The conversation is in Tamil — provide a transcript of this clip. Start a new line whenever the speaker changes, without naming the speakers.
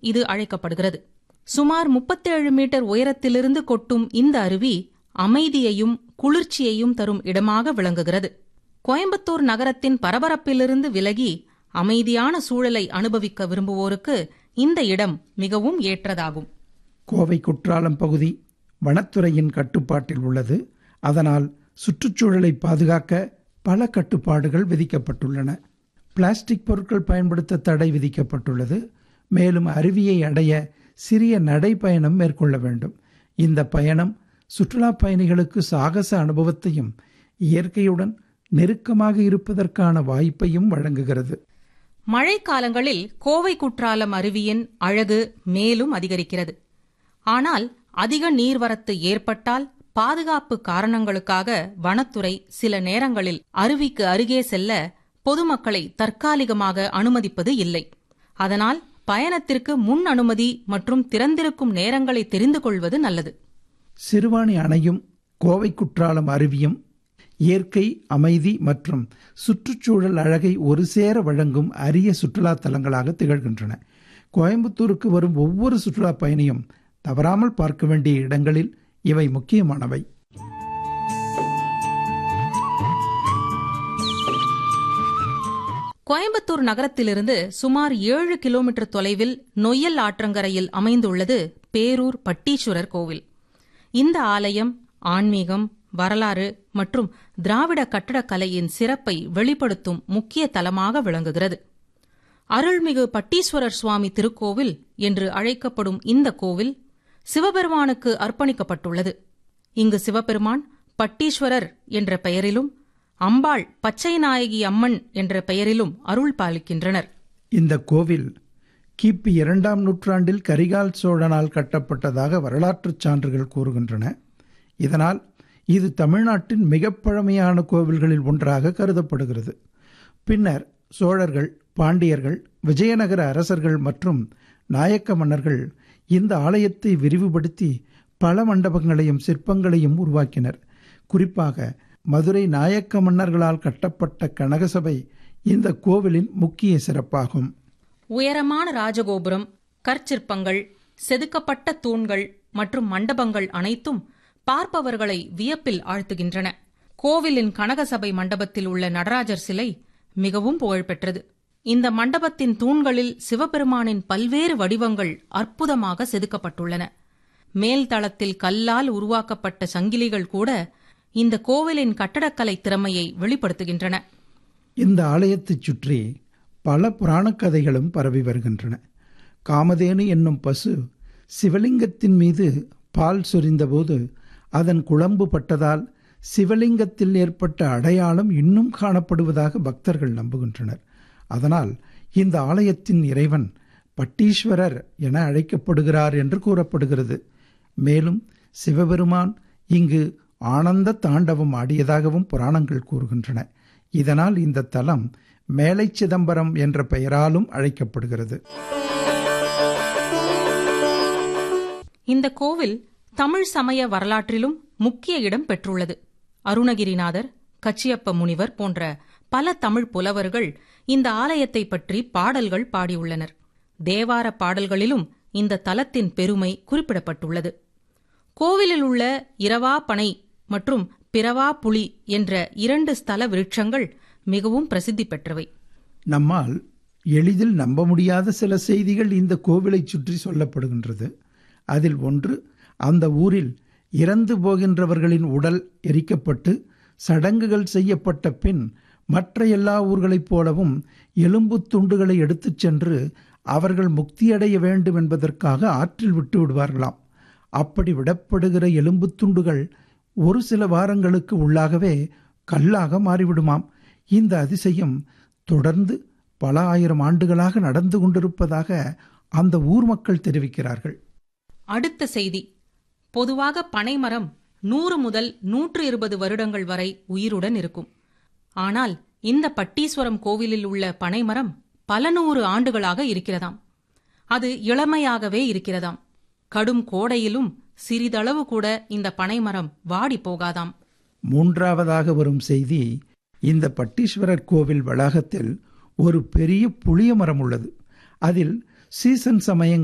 இது அழைக்கப்படுகிறது சுமார் 37 மீட்டர் உயரத்திலிருந்து கொட்டும் இந்த அருவி அமைதியையும் குளிர்ச்சியையும் தரும் இடமாக விளங்குகிறது கோயம்புத்தூர் நகரத்தின் பரபரப்பிலிருந்து விலகி அமைதியான சூழலை அனுபவிக்க விரும்புவோருக்கு இந்த இடம் மிகவும் ஏற்றதாகும்
கோவை குற்றாலம் பகுதி வனத்துறையின் கட்டுப்பாட்டில் உள்ளது அதனால் சுற்றுச்சூழலை பாதுகாக்க பல கட்டுப்பாடுகள் விதிக்கப்பட்டுள்ளன பிளாஸ்டிக் பொருட்கள் பயன்படுத்த தடை விதிக்கப்பட்டுள்ளது மேலும் அருவியை அடைய சிறிய நடைப்பயணம் மேற்கொள்ள வேண்டும் இந்த பயணம் சுற்றுலா பயணிகளுக்கு சாகச அனுபவத்தையும் இயற்கையுடன் நெருக்கமாக இருப்பதற்கான வாய்ப்பையும் வழங்குகிறது
மழைக்காலங்களில் கோவை குற்றாலம் அருவியின் அழகு மேலும் அதிகரிக்கிறது ஆனால் அதிக நீர்வரத்து ஏற்பட்டால் பாதுகாப்பு காரணங்களுக்காக வனத்துறை சில நேரங்களில் அருவிக்கு அருகே செல்ல பொதுமக்களை தற்காலிகமாக அனுமதிப்பது இல்லை அதனால் பயணத்திற்கு முன் அனுமதி மற்றும் திறந்திருக்கும் நேரங்களை தெரிந்து கொள்வது நல்லது
சிறுவாணி அணையும் கோவை குற்றாலம் அருவியும் இயற்கை அமைதி மற்றும் சுற்றுச்சூழல் அழகை ஒரு சேர வழங்கும் அரிய சுற்றுலா தலங்களாக திகழ்கின்றன கோயம்புத்தூருக்கு வரும் ஒவ்வொரு சுற்றுலா பயணியும் தவறாமல் பார்க்க வேண்டிய இடங்களில் இவை முக்கியமானவை
கோயம்புத்தூர் நகரத்திலிருந்து சுமார் ஏழு கிலோமீட்டர் தொலைவில் நொய்யல் ஆற்றங்கரையில் அமைந்துள்ளது பேரூர் பட்டீஸ்வரர் கோவில் இந்த ஆலயம் ஆன்மீகம் வரலாறு மற்றும் திராவிட கட்டடக்கலையின் சிறப்பை வெளிப்படுத்தும் முக்கிய தலமாக விளங்குகிறது அருள்மிகு பட்டீஸ்வரர் சுவாமி திருக்கோவில் என்று அழைக்கப்படும் இந்த கோவில் சிவபெருமானுக்கு அர்ப்பணிக்கப்பட்டுள்ளது இங்கு சிவபெருமான் பட்டீஸ்வரர் என்ற பெயரிலும் அம்பாள் பச்சை நாயகி அம்மன் என்ற பெயரிலும் அருள் பாலிக்கின்றனர்
இந்த கோவில் கிபி இரண்டாம் நூற்றாண்டில் கரிகால் சோழனால் கட்டப்பட்டதாக வரலாற்றுச் சான்றுகள் கூறுகின்றன இதனால் இது தமிழ்நாட்டின் மிக பழமையான கோவில்களில் ஒன்றாக கருதப்படுகிறது பின்னர் சோழர்கள் பாண்டியர்கள் விஜயநகர அரசர்கள் மற்றும் நாயக்க மன்னர்கள் இந்த ஆலயத்தை விரிவுபடுத்தி பல மண்டபங்களையும் சிற்பங்களையும் உருவாக்கினர் குறிப்பாக மதுரை நாயக்க மன்னர்களால் கட்டப்பட்ட கனகசபை இந்த கோவிலின் முக்கிய சிறப்பாகும்
உயரமான ராஜகோபுரம் கற்சிற்பங்கள் செதுக்கப்பட்ட தூண்கள் மற்றும் மண்டபங்கள் அனைத்தும் பார்ப்பவர்களை வியப்பில் ஆழ்த்துகின்றன கோவிலின் கனகசபை மண்டபத்தில் உள்ள நடராஜர் சிலை மிகவும் புகழ்பெற்றது இந்த மண்டபத்தின் தூண்களில் சிவபெருமானின் பல்வேறு வடிவங்கள் அற்புதமாக செதுக்கப்பட்டுள்ளன மேல் தளத்தில் கல்லால் உருவாக்கப்பட்ட சங்கிலிகள் கூட இந்த கோவிலின் கட்டடக்கலை திறமையை வெளிப்படுத்துகின்றன
இந்த ஆலயத்தைச் சுற்றி பல புராணக் கதைகளும் பரவி வருகின்றன காமதேனு என்னும் பசு சிவலிங்கத்தின் மீது பால் சொரிந்தபோது அதன் குழம்பு பட்டதால் சிவலிங்கத்தில் ஏற்பட்ட அடையாளம் இன்னும் காணப்படுவதாக பக்தர்கள் நம்புகின்றனர் அதனால் இந்த ஆலயத்தின் இறைவன் பட்டீஸ்வரர் என அழைக்கப்படுகிறார் என்று கூறப்படுகிறது மேலும் சிவபெருமான் இங்கு ஆனந்த தாண்டவம் ஆடியதாகவும் புராணங்கள் கூறுகின்றன இதனால் இந்த தலம் மேலை சிதம்பரம் என்ற பெயராலும் அழைக்கப்படுகிறது
இந்த கோவில் தமிழ் சமய வரலாற்றிலும் முக்கிய இடம் பெற்றுள்ளது அருணகிரிநாதர் கச்சியப்ப முனிவர் போன்ற பல தமிழ் புலவர்கள் இந்த ஆலயத்தை பற்றி பாடல்கள் பாடியுள்ளனர் தேவார பாடல்களிலும் இந்த தலத்தின் பெருமை குறிப்பிடப்பட்டுள்ளது கோவிலில் உள்ள இரவா பனை மற்றும் பிறவா புலி என்ற இரண்டு ஸ்தல விருட்சங்கள் மிகவும் பிரசித்தி பெற்றவை
நம்மால் எளிதில் நம்ப முடியாத சில செய்திகள் இந்த கோவிலை சுற்றி சொல்லப்படுகின்றது அதில் ஒன்று அந்த ஊரில் இறந்து போகின்றவர்களின் உடல் எரிக்கப்பட்டு சடங்குகள் செய்யப்பட்ட பின் மற்ற எல்லா ஊர்களைப் போலவும் எலும்பு துண்டுகளை எடுத்துச் சென்று அவர்கள் முக்தியடைய வேண்டும் என்பதற்காக ஆற்றில் விட்டு விடுவார்களாம் அப்படி விடப்படுகிற எலும்பு துண்டுகள் ஒரு சில வாரங்களுக்கு உள்ளாகவே கல்லாக மாறிவிடுமாம் இந்த அதிசயம் தொடர்ந்து பல ஆயிரம் ஆண்டுகளாக நடந்து கொண்டிருப்பதாக அந்த ஊர் மக்கள் தெரிவிக்கிறார்கள்
அடுத்த செய்தி பொதுவாக பனைமரம் நூறு முதல் நூற்று இருபது வருடங்கள் வரை உயிருடன் இருக்கும் ஆனால் இந்த பட்டீஸ்வரம் கோவிலில் உள்ள பனைமரம் பல நூறு ஆண்டுகளாக இருக்கிறதாம் அது இளமையாகவே இருக்கிறதாம் கடும் கோடையிலும் சிறிதளவு கூட இந்த பனைமரம் வாடி போகாதாம்
மூன்றாவதாக வரும் செய்தி இந்த பட்டீஸ்வரர் கோவில் வளாகத்தில் ஒரு பெரிய புளிய மரம் உள்ளது அதில் சீசன் சமயங்கள்